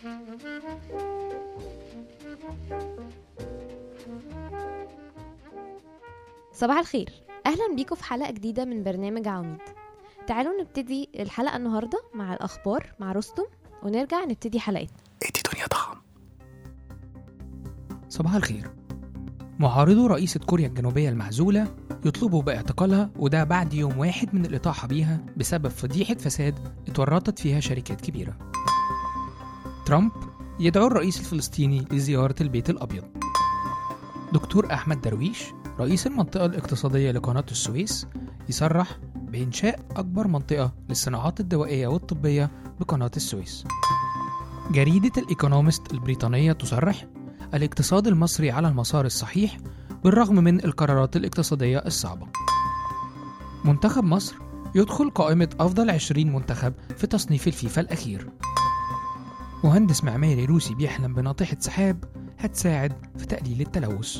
صباح الخير اهلا بيكم في حلقه جديده من برنامج عواميد تعالوا نبتدي الحلقه النهارده مع الاخبار مع رستم ونرجع نبتدي حلقتنا ادي دنيا طعم صباح الخير معارضو رئيسة كوريا الجنوبية المعزولة يطلبوا باعتقالها وده بعد يوم واحد من الإطاحة بيها بسبب فضيحة فساد اتورطت فيها شركات كبيرة ترامب يدعو الرئيس الفلسطيني لزيارة البيت الأبيض دكتور أحمد درويش رئيس المنطقة الاقتصادية لقناة السويس يصرح بإنشاء أكبر منطقة للصناعات الدوائية والطبية بقناة السويس جريدة الإيكونومست البريطانية تصرح الاقتصاد المصري على المسار الصحيح بالرغم من القرارات الاقتصادية الصعبة منتخب مصر يدخل قائمة أفضل 20 منتخب في تصنيف الفيفا الأخير مهندس معماري روسي بيحلم بناطحة سحاب هتساعد في تقليل التلوث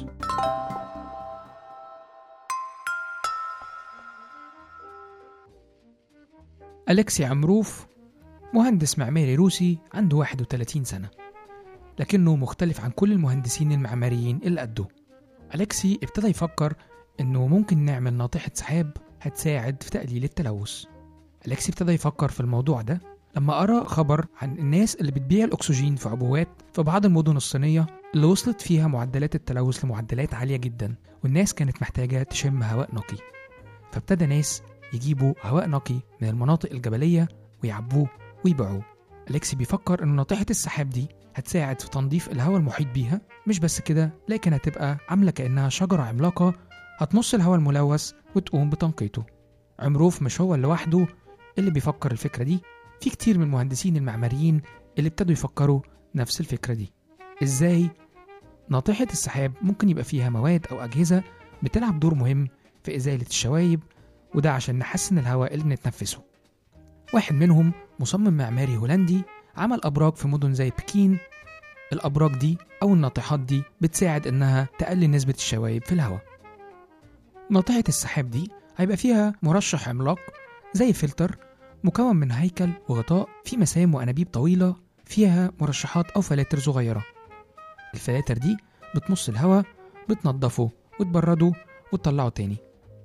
أليكسي عمروف مهندس معماري روسي عنده 31 سنة لكنه مختلف عن كل المهندسين المعماريين اللي قده أليكسي ابتدى يفكر إنه ممكن نعمل ناطحة سحاب هتساعد في تقليل التلوث أليكسي ابتدى يفكر في الموضوع ده لما قرأ خبر عن الناس اللي بتبيع الأكسجين في عبوات في بعض المدن الصينية اللي وصلت فيها معدلات التلوث لمعدلات عالية جدا والناس كانت محتاجة تشم هواء نقي فابتدى ناس يجيبوا هواء نقي من المناطق الجبلية ويعبوه ويبيعوه أليكسي بيفكر إن ناطحة السحاب دي هتساعد في تنظيف الهواء المحيط بيها مش بس كده لكن هتبقى عاملة كأنها شجرة عملاقة هتمص الهواء الملوث وتقوم بتنقيته عمروف مش هو لوحده اللي بيفكر الفكرة دي في كتير من المهندسين المعماريين اللي ابتدوا يفكروا نفس الفكرة دي ازاي ناطحة السحاب ممكن يبقى فيها مواد أو أجهزة بتلعب دور مهم في إزالة الشوايب وده عشان نحسن الهواء اللي بنتنفسه واحد منهم مصمم معماري هولندي عمل أبراج في مدن زي بكين الأبراج دي أو الناطحات دي بتساعد إنها تقلل نسبة الشوايب في الهواء ناطحة السحاب دي هيبقى فيها مرشح عملاق زي فلتر مكون من هيكل وغطاء فيه مسام وأنابيب طويلة فيها مرشحات أو فلاتر صغيرة الفلاتر دي بتمص الهواء بتنضفه وتبرده وتطلعه تاني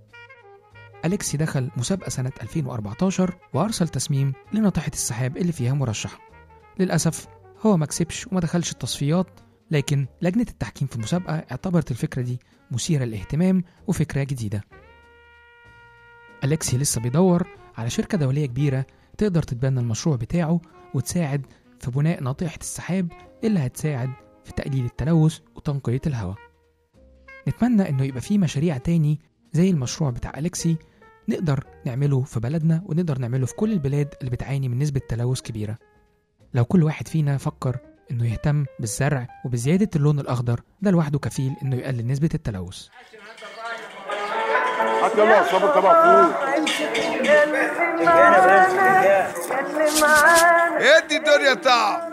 أليكسي دخل مسابقة سنة 2014 وأرسل تصميم لناطحة السحاب اللي فيها مرشح للأسف هو ما كسبش وما دخلش التصفيات لكن لجنة التحكيم في المسابقة اعتبرت الفكرة دي مثيرة للاهتمام وفكرة جديدة أليكسي لسه بيدور على شركة دولية كبيرة تقدر تتبنى المشروع بتاعه وتساعد في بناء ناطحة السحاب اللي هتساعد في تقليل التلوث وتنقية الهواء نتمنى إنه يبقى في مشاريع تاني زي المشروع بتاع أليكسي نقدر نعمله في بلدنا ونقدر نعمله في كل البلاد اللي بتعاني من نسبة تلوث كبيرة لو كل واحد فينا فكر إنه يهتم بالزرع وبزيادة اللون الأخضر ده لوحده كفيل إنه يقلل نسبة التلوث هات يلا صبر طبق فول ادي الدنيا طعم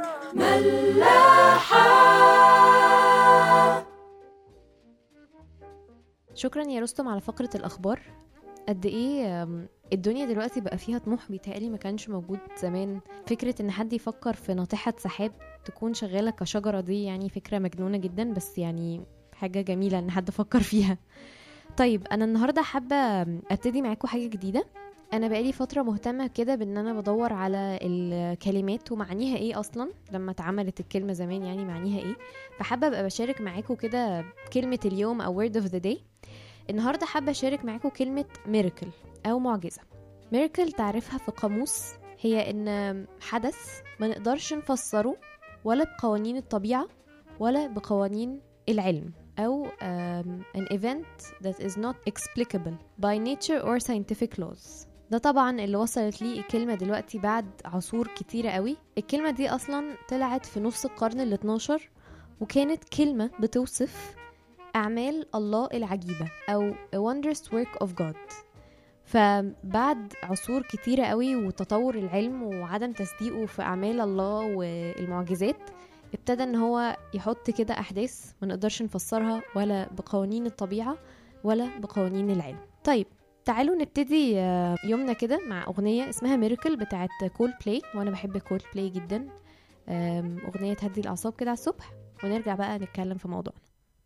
شكرا يا رستم على فقرة الأخبار قد ايه أم، الدنيا دلوقتي بقى فيها طموح بيتهيألي ما كانش موجود زمان فكرة ان حد يفكر في ناطحة سحاب تكون شغالة كشجرة دي يعني فكرة مجنونة جدا بس يعني حاجة جميلة ان حد فكر فيها طيب انا النهاردة حابة ابتدي معاكم حاجة جديدة انا بقالي فترة مهتمة كده بان انا بدور على الكلمات ومعانيها ايه اصلا لما اتعملت الكلمة زمان يعني معنيها ايه فحابة ابقى بشارك معاكم كده كلمة اليوم او word of the day النهاردة حابة أشارك معاكم كلمة ميراكل أو معجزة ميراكل تعرفها في قاموس هي إن حدث ما نقدرش نفسره ولا بقوانين الطبيعة ولا بقوانين العلم أو um, an event that is not explicable by nature or scientific laws ده طبعا اللي وصلت ليه الكلمة دلوقتي بعد عصور كتيرة قوي الكلمة دي أصلا طلعت في نص القرن ال 12 وكانت كلمة بتوصف أعمال الله العجيبة أو a wondrous work of God فبعد عصور كتيرة قوي وتطور العلم وعدم تصديقه في أعمال الله والمعجزات ابتدى ان هو يحط كده أحداث ما نقدرش نفسرها ولا بقوانين الطبيعة ولا بقوانين العلم طيب تعالوا نبتدي آه، يومنا كده مع أغنية اسمها ميراكل بتاعت كول بلاي وأنا بحب كول بلاي جدا آم، اغنيه تهدي الاعصاب كده على الصبح ونرجع بقى نتكلم في موضوعنا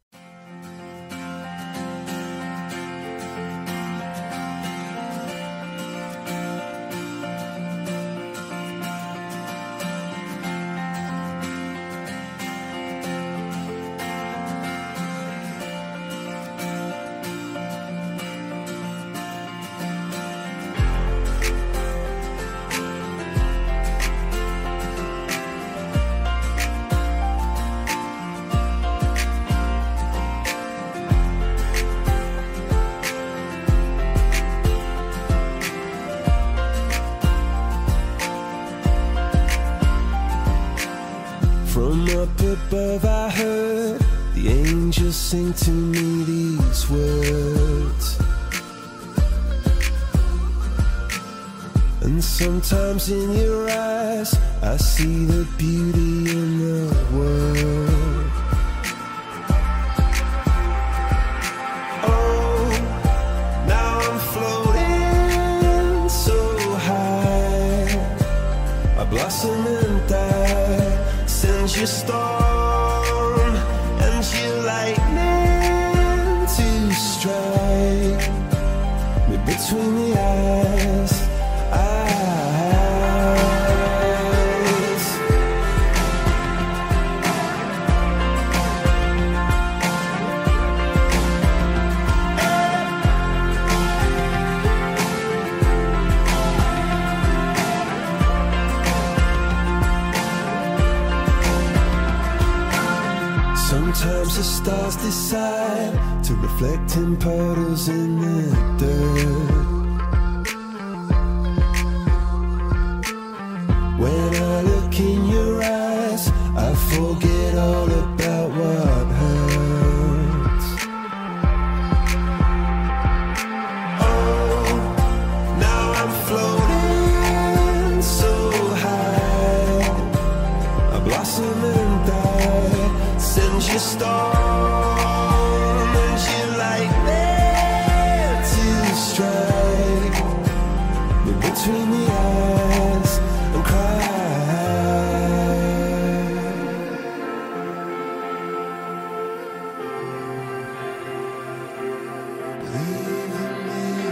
From up above, I heard the angels sing to me these words. And sometimes in your eyes, I see the beauty in the world. Oh, now I'm floating so high. I blossom and die. Sends your storm and your lightning to strike me between the eyes. Eyes. Sometimes the stars decide to reflect in puddles in the dirt. When I look in your eyes, I forget all about what hurts. Oh, now I'm floating so high. I blossom and die. Send your storm and your lightning to strike me between the eyes and cry. Believe in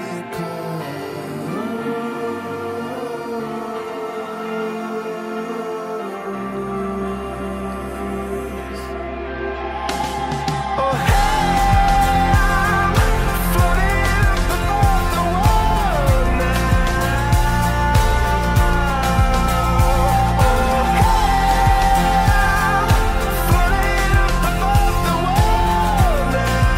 miracles. Oh, hey, I'm floating above the world now. Oh, hey, I'm floating above the world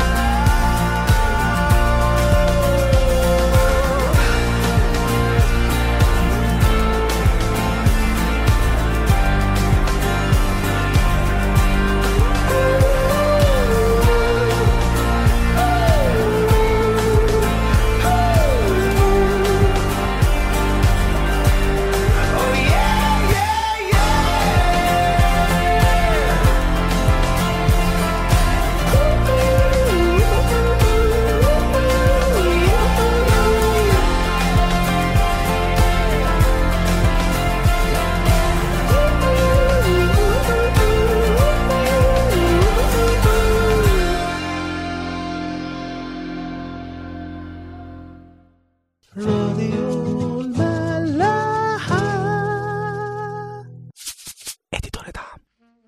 now. Oh yeah, yeah, yeah. راديو الملاحة اديتور دعم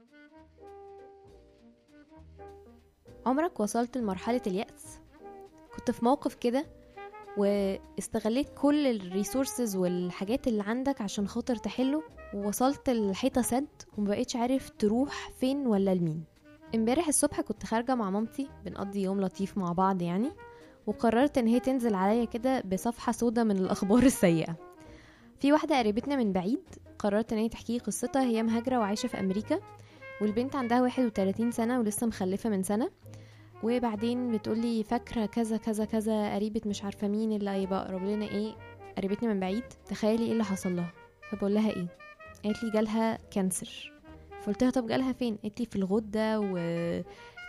عمرك وصلت لمرحلة اليأس كنت في موقف كده واستغليت كل الريسورسز والحاجات اللي عندك عشان خاطر تحله ووصلت لحيطة سد ومبقتش عارف تروح فين ولا لمين امبارح الصبح كنت خارجة مع مامتي بنقضي يوم لطيف مع بعض يعني وقررت ان هي تنزل عليا كده بصفحة سودة من الاخبار السيئة في واحدة قريبتنا من بعيد قررت ان هي تحكي قصتها هي مهاجرة وعايشة في امريكا والبنت عندها 31 سنة ولسه مخلفة من سنة وبعدين بتقولي فاكرة كذا كذا كذا قريبة مش عارفة مين اللي هيبقى أقرب لنا ايه قريبتنا من بعيد تخيلي ايه اللي حصل لها فبقول لها ايه قالت لي جالها كانسر فقلت لها طب جالها فين قالت لي في الغدة و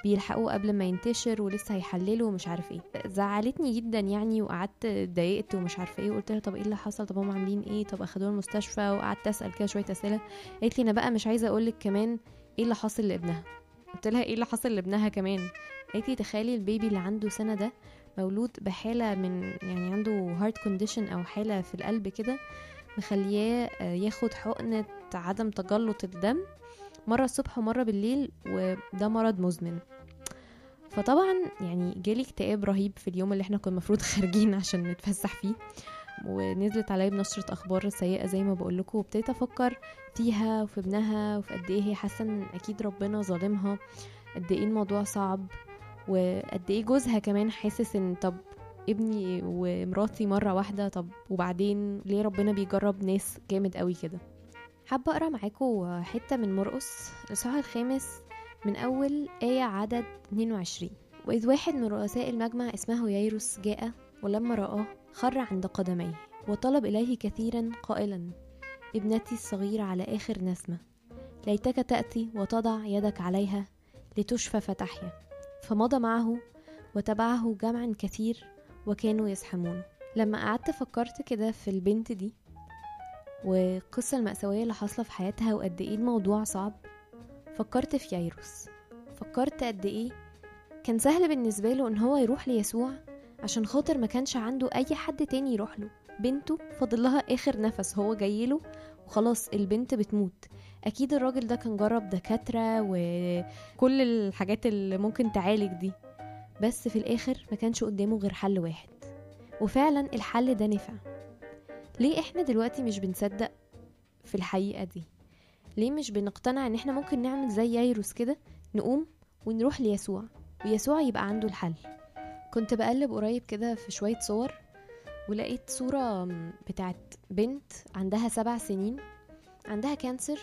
بيلحقوه قبل ما ينتشر ولسه هيحللوا ومش عارف ايه زعلتني جدا يعني وقعدت اتضايقت ومش عارفه ايه وقلت لها طب ايه اللي حصل طب هم عاملين ايه طب اخدوه المستشفى وقعدت اسال كده شويه اسئله قالت لي انا بقى مش عايزه اقول لك كمان ايه اللي حاصل لابنها قلت لها ايه اللي حصل لابنها كمان قالت لي تخيلي البيبي اللي عنده سنه ده مولود بحاله من يعني عنده هارت كونديشن او حاله في القلب كده مخلياه آه، ياخد حقنه عدم تجلط الدم مره الصبح ومره بالليل وده مرض مزمن فطبعا يعني جالي اكتئاب رهيب في اليوم اللي احنا كنا المفروض خارجين عشان نتفسح فيه ونزلت عليا بنشرة أخبار سيئة زي ما بقول لكم وابتديت أفكر فيها وفي ابنها وفي قد إيه هي حاسة إن أكيد ربنا ظالمها قد إيه الموضوع صعب وقد إيه جوزها كمان حاسس إن طب ابني ومراتي مرة واحدة طب وبعدين ليه ربنا بيجرب ناس جامد قوي كده حابة أقرأ معاكم حتة من مرقس الإصحاح الخامس من أول آية عدد 22 وإذ واحد من رؤساء المجمع اسمه ييروس جاء ولما رآه خر عند قدميه وطلب إليه كثيرا قائلا ابنتي الصغيرة على آخر نسمة ليتك تأتي وتضع يدك عليها لتشفى فتحيا فمضى معه وتبعه جمع كثير وكانوا يزحمون لما قعدت فكرت كده في البنت دي والقصة المأساوية اللي حاصلة في حياتها وقد ايه الموضوع صعب فكرت في ييروس فكرت قد ايه كان سهل بالنسبة له ان هو يروح ليسوع عشان خاطر ما كانش عنده اي حد تاني يروح له بنته فاضل لها اخر نفس هو جاي له وخلاص البنت بتموت اكيد الراجل ده كان جرب دكاترة وكل الحاجات اللي ممكن تعالج دي بس في الاخر ما كانش قدامه غير حل واحد وفعلا الحل ده نفع ليه احنا دلوقتي مش بنصدق في الحقيقة دي ليه مش بنقتنع ان احنا ممكن نعمل زي ييروس كده نقوم ونروح ليسوع ويسوع يبقى عنده الحل كنت بقلب قريب كده في شوية صور ولقيت صورة بتاعت بنت عندها سبع سنين عندها كانسر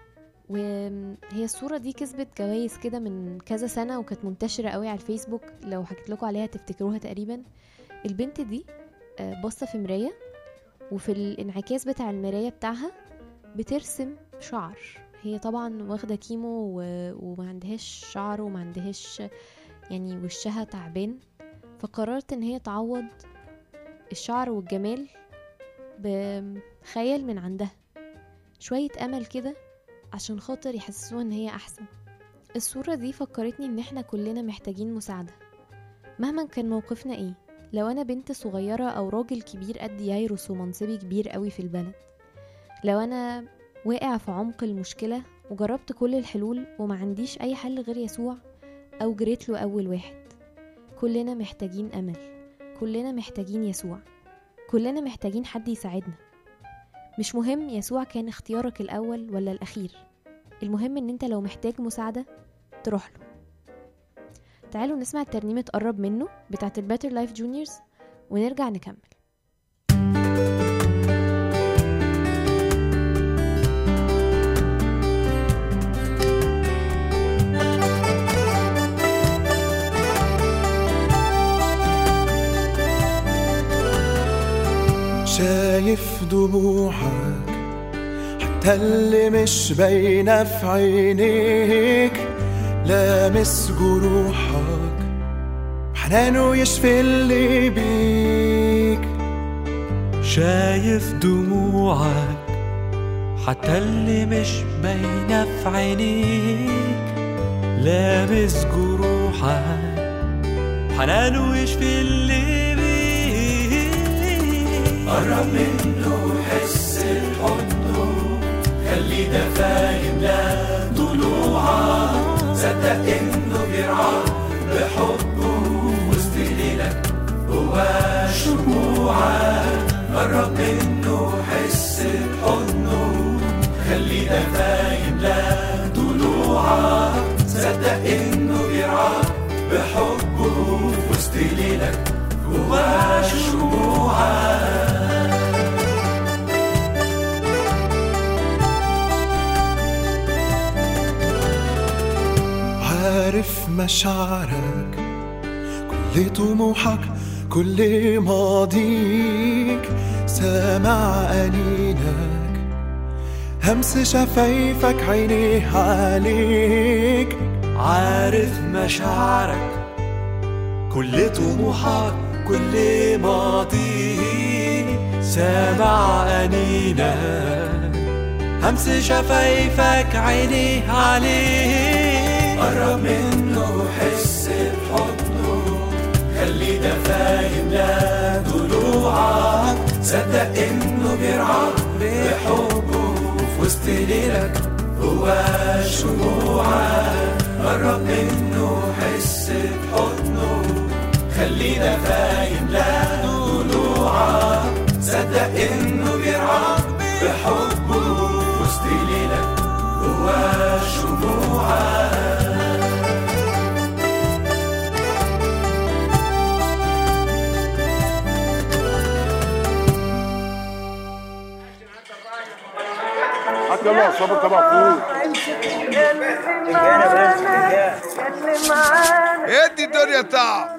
وهي الصورة دي كسبت جوائز كده من كذا سنة وكانت منتشرة قوي على الفيسبوك لو حكيت لكم عليها تفتكروها تقريبا البنت دي آه، باصة في مراية وفي الانعكاس بتاع المراية بتاعها بترسم شعر هي طبعا واخدة كيمو و... وما عندهاش شعر وما عندهاش يعني وشها تعبان فقررت ان هي تعوض الشعر والجمال بخيال من عندها شوية امل كده عشان خاطر يحسسوها ان هي احسن الصورة دي فكرتني ان احنا كلنا محتاجين مساعدة مهما كان موقفنا ايه لو انا بنت صغيرة او راجل كبير قد ييروس ومنصبي كبير قوي في البلد لو انا واقع في عمق المشكلة وجربت كل الحلول وما عنديش اي حل غير يسوع او جريت له اول واحد كلنا محتاجين امل كلنا محتاجين يسوع كلنا محتاجين حد يساعدنا مش مهم يسوع كان اختيارك الاول ولا الاخير المهم ان انت لو محتاج مساعدة تروح له تعالوا نسمع ترنيمة قرب منه بتاعت الباتر لايف جونيورز ونرجع نكمل شايف دموعك حتى اللي مش باينة في عينيك لامس جروحك حنانه يشفي اللي بيك شايف دموعك حتى اللي مش باينة في عينيك لامس جروحك حنانه يشفي اللي بيك قرب منه حس بحضنه خلي دفا يملى ضلوعك صدق انه بيرعاك بحبه وسط ليلك هو شموعك قرب منه حس بحضنه خلي دفا يملى ضلوعك صدق انه بيرعاك بحبه وسط ليلك هو شموعك عارف مشاعرك كل طموحك كل ماضيك سامع أنينك همس شفايفك عينيه عليك عارف مشاعرك كل طموحك كل ماضي سامع أنينك همس شفايفك عيني عليه قرب منه حس بحضنه خلي ده فاهم لا ضلوعك صدق انه بيرعاك بحبه في وسط ليلك هو شموعك قرب منه حس بحضنه خلينا فاهم لا ضلوعك صدق انه بيرعاك بحبه في وسط ليلك هو شموعك حتى يلا صبر تبع فوق ادي الدنيا تعب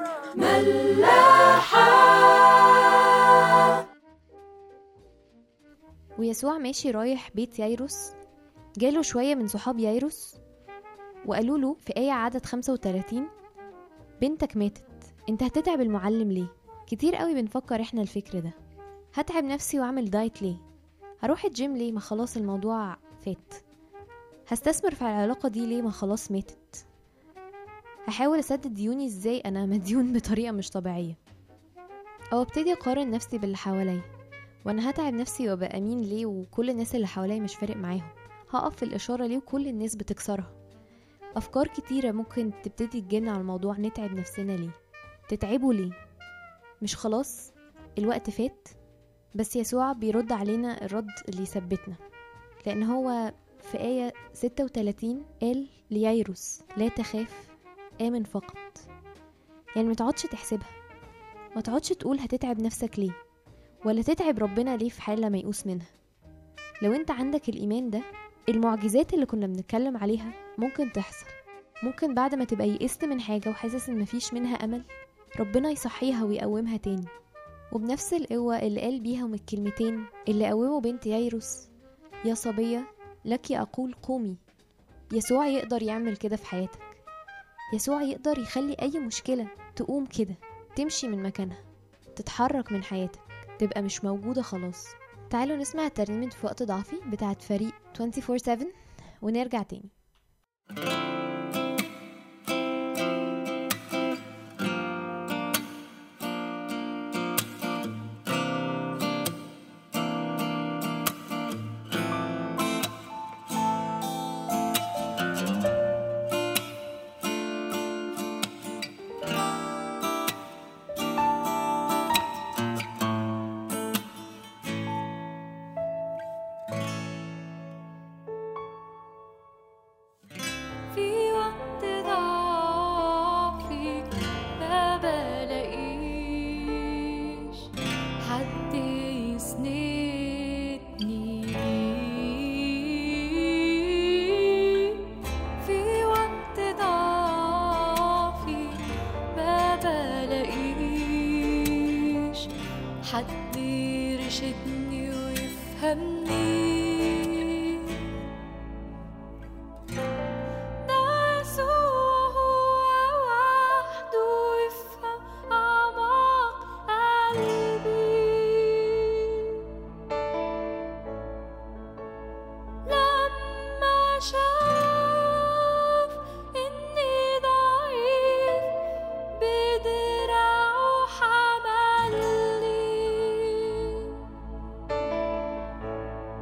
ويسوع ماشي رايح بيت يايروس جاله شوية من صحاب يايروس وقالوا له في آية عدد 35 بنتك ماتت انت هتتعب المعلم ليه كتير قوي بنفكر احنا الفكر ده هتعب نفسي واعمل دايت ليه هروح الجيم ليه ما خلاص الموضوع فات هستثمر في العلاقة دي ليه ما خلاص ماتت هحاول اسدد ديوني ازاي انا مديون بطريقة مش طبيعية او ابتدي اقارن نفسي باللي حواليا وانا هتعب نفسي وابقى امين ليه وكل الناس اللي حواليا مش فارق معاهم هقف في الاشاره ليه وكل الناس بتكسرها افكار كتيره ممكن تبتدي تجينا على الموضوع نتعب نفسنا ليه تتعبوا ليه مش خلاص الوقت فات بس يسوع بيرد علينا الرد اللي يثبتنا لان هو في آية 36 قال لييروس لا تخاف آمن فقط يعني ما تقعدش تحسبها ما تقعدش تقول هتتعب نفسك ليه ولا تتعب ربنا ليه في حالة ميؤوس منها لو انت عندك الإيمان ده المعجزات اللي كنا بنتكلم عليها ممكن تحصل ممكن بعد ما تبقى يئست من حاجة وحاسس ان مفيش منها أمل ربنا يصحيها ويقومها تاني وبنفس القوة اللي قال بيها من الكلمتين اللي قوموا بنت ييروس يا صبية لك أقول قومي يسوع يقدر يعمل كده في حياتك يسوع يقدر يخلي أي مشكلة تقوم كده تمشي من مكانها تتحرك من حياتك تبقى مش موجودة خلاص تعالوا نسمع ترنيمة في وقت ضعفي بتاعت فريق 24-7 ونرجع تاني في وقت ضعفي ما بلاقيش حد يسندني في وقت ضعفي ما بلاقيش حد يرشدني ويفهمني ده يسوع هو وحده يفهم أعماق قلبي لما شاف إني ضعيف بدراعه حملني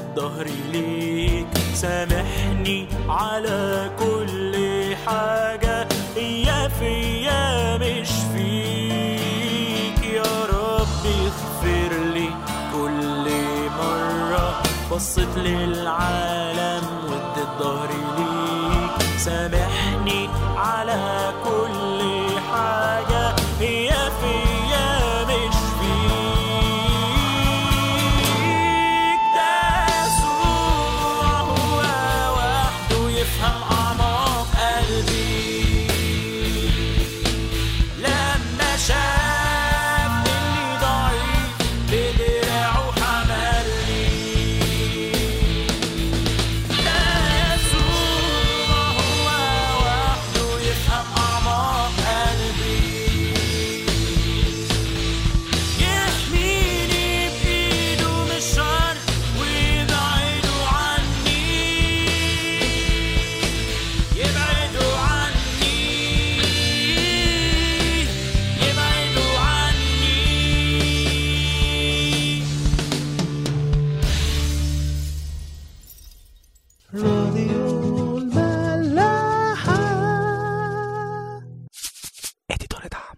ظهري ليك سامحني على كل حاجة يا فيا مش فيك يا رب اغفر لي كل مرة بصيت للعالم واديت ظهري ليك سامحني على كل حاجة يا فيا مش فيك ده يسوع هو وحده يفهم أعماق قلبي لما شاف إني ضعيف بدراعه حملني ده يسوع هو وحده يفهم أعماق قلبي يحميني بإيده من الشر ويبعده عني يبعدوا عني يبعدوا عني راديو الملاحة اديتور دعم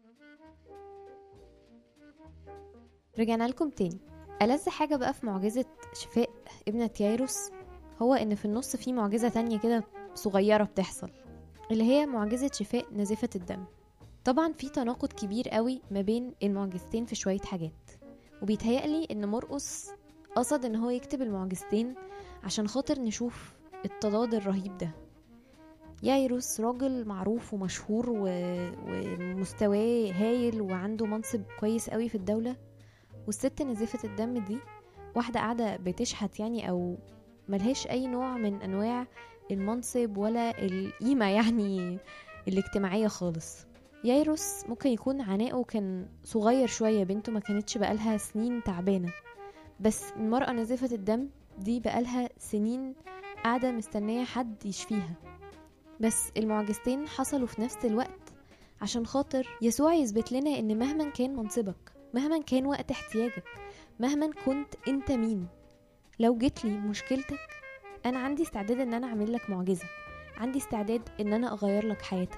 رجعنا لكم تاني ألذ حاجة بقى في معجزة شفاء ابنة يايروس هو إن في النص في معجزة تانية كده صغيرة بتحصل اللي هي معجزة شفاء نزيفة الدم طبعا في تناقض كبير قوي ما بين المعجزتين في شوية حاجات وبيتهيألي إن مرقس قصد إن هو يكتب المعجزتين عشان خاطر نشوف التضاد الرهيب ده يايروس راجل معروف ومشهور و... ومستواه هايل وعنده منصب كويس قوي في الدولة والست نزيفة الدم دي واحدة قاعدة بتشحت يعني أو ملهاش أي نوع من أنواع المنصب ولا القيمة يعني الاجتماعية خالص يايروس ممكن يكون عناءه كان صغير شوية بنته ما كانتش بقالها سنين تعبانة بس المرأة نزيفة الدم دي بقالها سنين قاعدة مستنية حد يشفيها بس المعجزتين حصلوا في نفس الوقت عشان خاطر يسوع يثبت لنا ان مهما كان منصبك مهما كان وقت احتياجك مهما كنت انت مين لو جيت لي مشكلتك انا عندي استعداد ان انا اعمل لك معجزه عندي استعداد ان انا اغير لك حياتك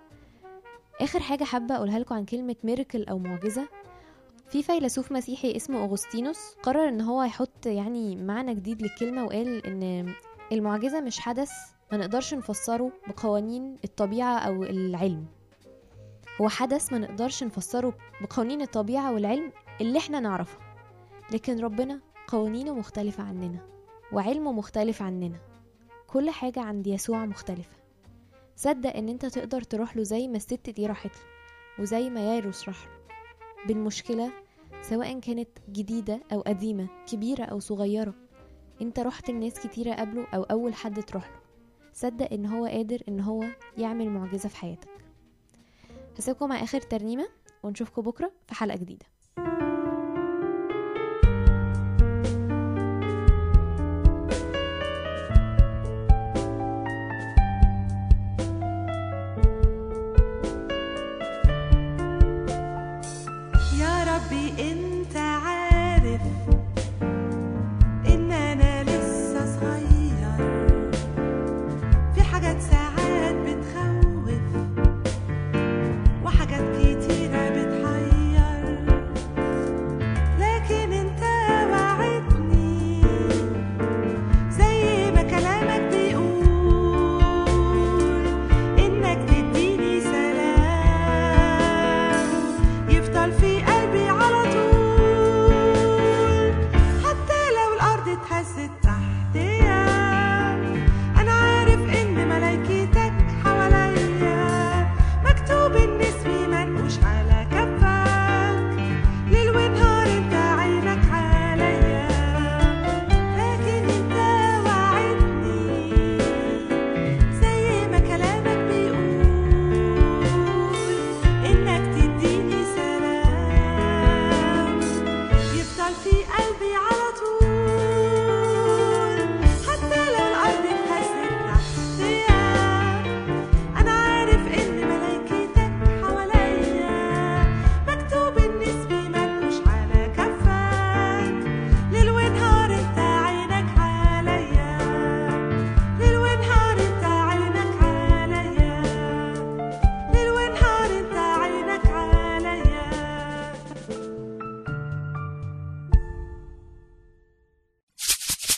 اخر حاجه حابه اقولها لكم عن كلمه ميركل او معجزه في فيلسوف مسيحي اسمه اغسطينوس قرر ان هو يحط يعني معنى جديد للكلمه وقال ان المعجزه مش حدث ما نقدرش نفسره بقوانين الطبيعه او العلم هو حدث ما نقدرش نفسره بقوانين الطبيعة والعلم اللي احنا نعرفها لكن ربنا قوانينه مختلفة عننا وعلمه مختلف عننا كل حاجة عند يسوع مختلفة صدق ان انت تقدر تروح له زي ما الست دي راحت له وزي ما يايروس راح له بالمشكلة سواء كانت جديدة أو قديمة كبيرة أو صغيرة انت رحت لناس كتيرة قبله أو أول حد تروح له صدق ان هو قادر ان هو يعمل معجزة في حياتك هسيبكم مع آخر ترنيمة ونشوفكم بكرة في حلقة جديدة يا ربي انت عارف ان انا لسه صغير في حاجات ساعات بتخوف وحاجات كتيرة بتحير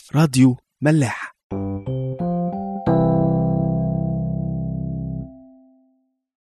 راديو ملاح